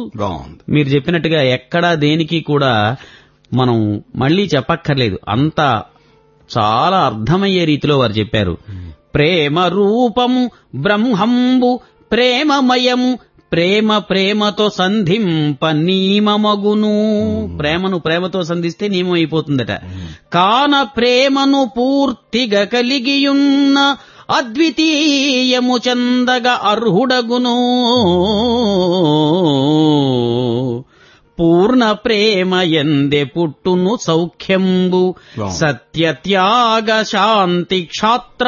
బాగుంది మీరు చెప్పినట్టుగా ఎక్కడా దేనికి కూడా మనం మళ్ళీ చెప్పక్కర్లేదు అంత చాలా అర్థమయ్యే రీతిలో వారు చెప్పారు ప్రేమ రూపము బ్రహ్మంబు ప్రేమమయము ప్రేమ ప్రేమతో సంధింప నియమమగును ప్రేమను ప్రేమతో సంధిస్తే నియమం అయిపోతుందట కాన ప్రేమను పూర్తిగా కలిగియున్న అద్వితీయము చందగ అర్హుడగును పూర్ణ ప్రేమ ఎందే పుట్టును సౌఖ్యంబు Wow. సత్య త్యాగ శాంతి క్షాత్ర